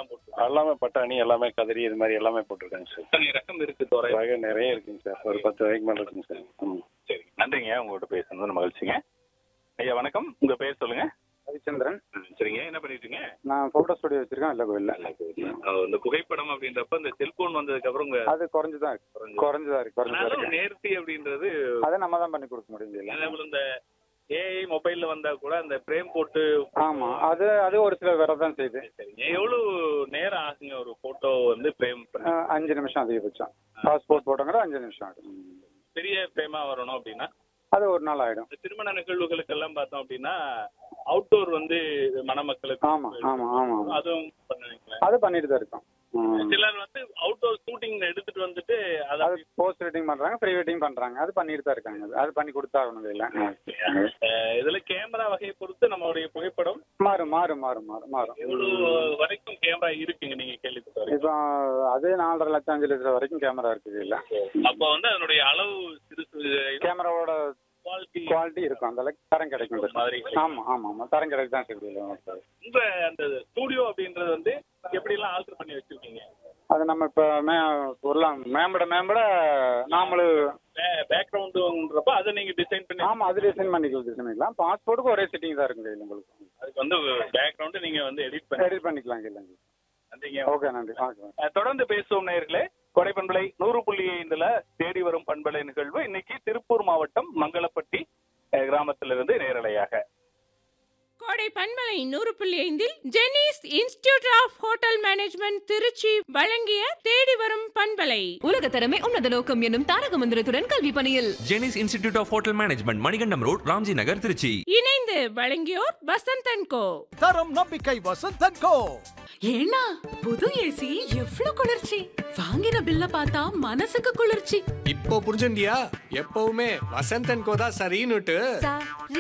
எல்லாம் போட்டு எல்லாமே பட்டாணி எல்லாமே கதிரி இது மாதிரி எல்லாமே போட்டிருக்காங்க சார் எத்தனை ரகம் இருக்கு தோரை வகை நிறைய இருக்குங்க சார் ஒரு பத்து வகைக்கு மேலே இருக்குங்க சார் ம் சரி நன்றிங்க உங்கள்கிட்ட பேசுனது மகிழ்ச்சிங்க ஐயா வணக்கம் உங்க பேர் சொல்லுங்க ரவிச்சந்திரன் ம், சரிங்க என்ன பண்ணிட்டுங்க நான் போட்டோ ஸ்டுடியோ வச்சிருக்கேன் இல்ல கோயில்ல இந்த புகைப்படம் அப்படின்றப்ப இந்த செல்போன் வந்ததுக்கு அப்புறம் உங்க அது குறைஞ்சுதான் இருக்கு குறைஞ்சுதான் இருக்கு குறைஞ்சுதான் ஆனாலும் இருக்கு நேர்த்தி அப்படின்றது அதை நம்ம தான் பண்ணி கொடுக்க முடியும் இல்ல அதேபோல இந்த ஏஐ மொபைல்ல வந்தா கூட அந்த பிரேம் போட்டு ஆமா அது அது ஒரு சில வேற தான் செய்யுது சரிங்க எவ்வளவு நேரம் ஆகுங்க ஒரு போட்டோ வந்து பிரேம் பண்ண அஹ் அஞ்சு நிமிஷம் அதிகபட்சம் பாஸ்போர்ட் போட்டோங்கிற அஞ்சு நிமிஷம் ஆகிடும் பெரிய பிரேமா வரணும் அப்படின்னா அது ஒரு நாள் ஆயிடும் இந்த திருமண நிகழ்வுகளுக்கு எல்லாம் பார்த்தோம் அப்படின்னா அவுட்டோர் வந்து மணமக்களுக்கு ஆமா ஆமா ஆமா ஆமா. அதுவும் பண்ணுவீங்களா அது பண்ணிட்டு தான் இருக்கோம் ம். சிலர் வந்து அவுட்டோர் ஷூட்டிங் எடுத்துட்டு வந்துட்டு அதை அது போஸ்ட் வெட்டிங் பண்றாங்க ப்ரீ வெட்டிங் பண்றாங்க அது பண்ணிட்டு தான் இருக்காங்க அது. அது பண்ணி கொடுத்தாகணும் இல்ல அஹ் இதுல கேமரா வகையை பொறுத்து நம்மளுடைய புகைப்படம் மாறும் மாறும் மாறும் மாறும் மாறும் எவ்வளவு வரைக்கும் கேமரா இருக்குங்க நீங்க கேள்விப்பட்ட இப்போ அது நாலரை லட்சம் அஞ்சு லட்சம் வரைக்கும் கேமரா இருக்குது இல்ல அப்ப வந்து அதனுடைய அளவு சிறு கேமராவோட குவாலிட்டி குவாலிட்டி இருக்கும் அந்த அளவுக்கு தரம் கிடைக்கும் மாதிரி ஆமா ஆமா ஆமா தரம் கிடைக்கு தான் செய்யுது உங்க அந்த ஸ்டூடியோ அப்படின்றது வந்து எப்படி எல்லாம் ஆல்டர் பண்ணி வச்சிருக்கீங்க அது நம்ம இப்ப மே பொருளாம் மேம்பட மேம்பட நாமளும் பேக்ரவுண்டுன்றப்ப அதை நீங்க டிசைன் பண்ணி ஆமா அது டிசைன் பண்ணிக்கலாம் டிசைன் பண்ணிக்கலாம் பாஸ்போர்ட்டுக்கு ஒரே செட்டிங் தான் இருக்குங்க இதுல உங்களுக்கு அதுக்கு வந்து பேக்ரவுண்டு நீங்க வந்து எடிட் பண்ணி எடிட் பண்ணிக்கலாம் இல்லைங்க நன்றிங்க ஓகே நன்றி ஓகே அஹ் தொடர்ந்து பேசுவோம் நேயர்களே கொடை பண்பலை நூறு புள்ளி ஐந்துல தேடி வரும் பண்பலை நிகழ்வு இன்னைக்கு திருப்பூர் மாவட்டம் மங்களப்பட்டி அஹ், கிராமத்திலிருந்து நேரலையாக கோடை பண்பலை நூறு புள்ளி ஐந்தில் Jenis institute of hotel management Tiruchi வழங்கிய தேடி வரும் பண்பலை உலக தரமே உன்னத நோக்கம் என்னும் தாரக மந்திரத்துடன் கல்வி பணியில் Jenis institute of hotel management Manikandam road Ramji Nagar Tiruchi இணைந்து வழங்கியோர் வசந்தன் கோ தரம் நம்பிக்கை வசந்தன் கோ ஏன்னா புது ஏசி எவ்வளவு குளிர்ச்சி வாங்கின பில்ல பார்த்தா மனசுக்கு குளிர்ச்சி இப்போ புரிஞ்சுண்டியா எப்பவுமே வசந்தன் கோ தான் சரின்னுட்டு